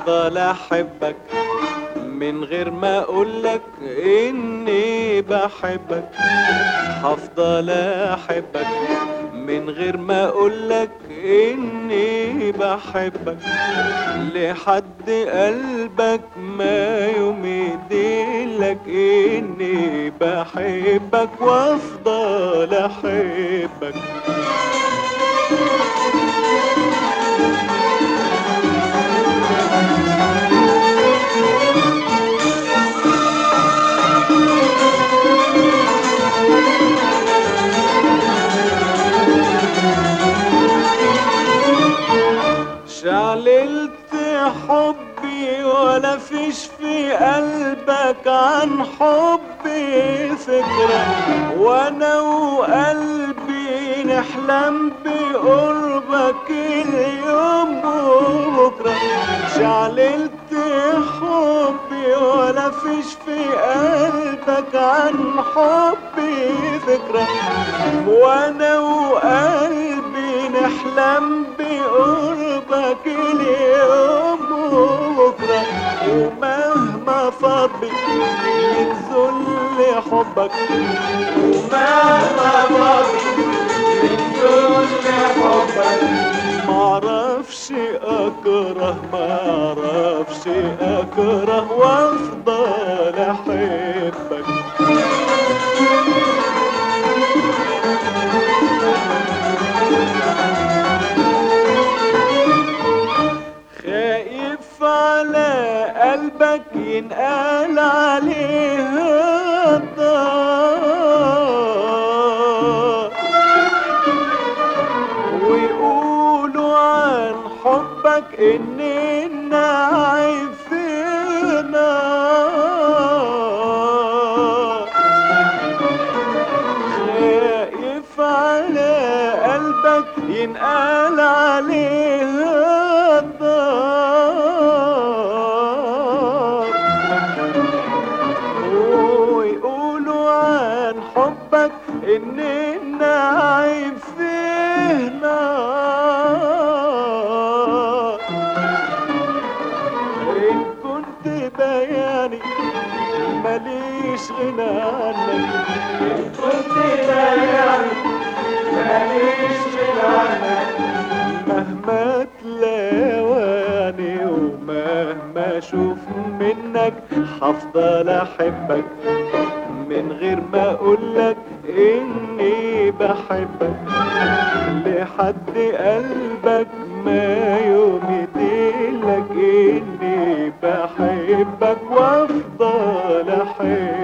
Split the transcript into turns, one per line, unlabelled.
هفضل احبك من غير ما اقولك اني بحبك هفضل احبك من غير ما اقولك اني بحبك لحد قلبك ما يوم يديلك اني بحبك وافضل احبك شعللت حبي ولا فيش في قلبك عن حبي فكرة وانا وقلبي نحلم بقربك اليوم وبكرة شعللت حبي ولا فيش في قلبك عن حبي فكرة وانا وقلبي نحلم بقربك اليوم وبكرة ومهما فاض بي من ذل حبك ومهما فاض بي من ذل حبك معرفش اكره معرفش اكره وافضل احبك خايف على قلبك ينقال عليه الضار ويقولوا عن حبك اننا عايفينا خايف على قلبك ينقال عليه الضار ويقولوا عن حبك اننا عايفينا ان كنت بياني ماليش غنى عنك ان كنت بياني ماليش غنى عنك مهما تلاواني ومهما اشوف منك هفضل احبك من غير ما اقولك اني بحبك لحد قلبك ما يوم يديلك اني بحبك وافضل احبك